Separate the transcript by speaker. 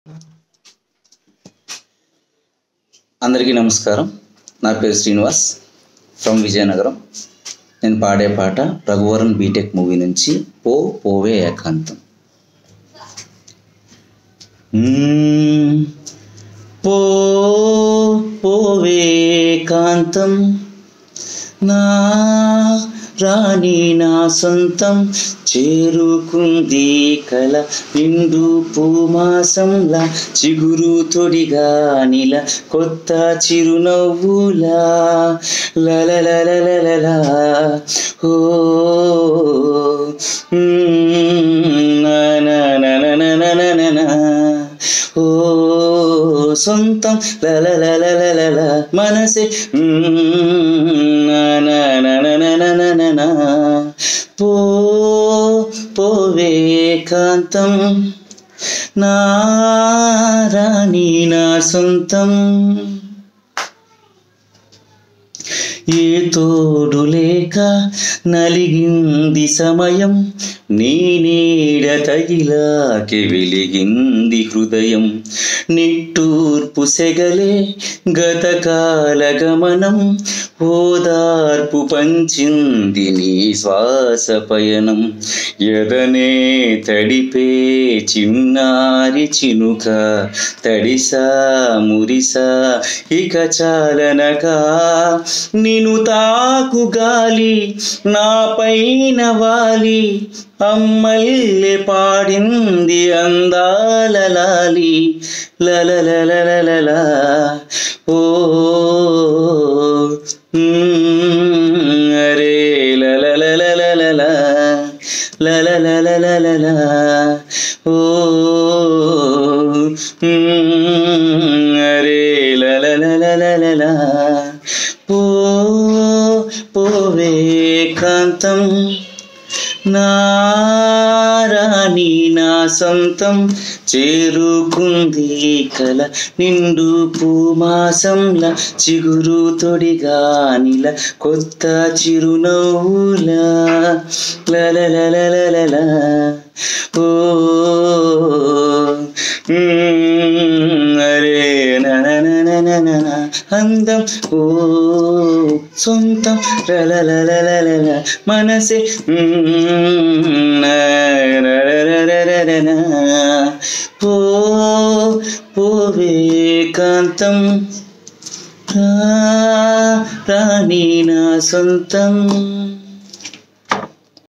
Speaker 1: అందరికీ నమస్కారం నా పేరు శ్రీనివాస్ ఫ్రమ్ విజయనగరం నేను పాడే పాట రఘువరన్ బీటెక్ మూవీ నుంచి పో పోవే ఏకాంతం మ్మ్. పో పోవే ఏకాంతం నా రాణి నా సొంతం చేరుకుంది కల నిండు పూమాసంలా చిగురు తొడిగా నిల కొత్త చిరునవ్వులా లలలలలలలా ఓ మ్మ్, నా నా నా నా నా నా నా నా నా. ఓ సొంతం లలలలలలల మనసే మ్మ్, నా నా నా నా నా నా నా నా నా. పో పోవే కాంతం నా రాణి నా సొంతం ఏ తోడు లేక నలిగింది సమయం నీ నీడ తగిలాకి వెలిగింది హృదయం నిట్టూర్పు సెగలే గతకాల గమనం ఓదార్పు పంచింది నీ శ్వాస పయనం ఎదనే తడిపే చిన్నారి చినుక తడిసా మురిసా ఇక చాలనగా నిను తాకు గాలి నా పైన వాలి అమ్మల్లె పాడింది అందాల లాలి లలలలలలలా ఓ మ్మ్, అరే లలలలలలలా లలలలలలలా ఓ మ్మ్, అరే లలలలలలలా పో పోవే కాంతం నా రాణి నా సొంతం చేరుకుంది కల నిండు పూమాసంల చిగురు తొడిగా నిల కొత్త చిరునవ్వుల లలలలలలలా ఓ మ్మ్, అరే ననననననన అందం ఓ సొంతం రలలలలలల మనసే మ్మ్, నరరరరరన. పో పోవే కాంతం రా రాణి నా సొంతం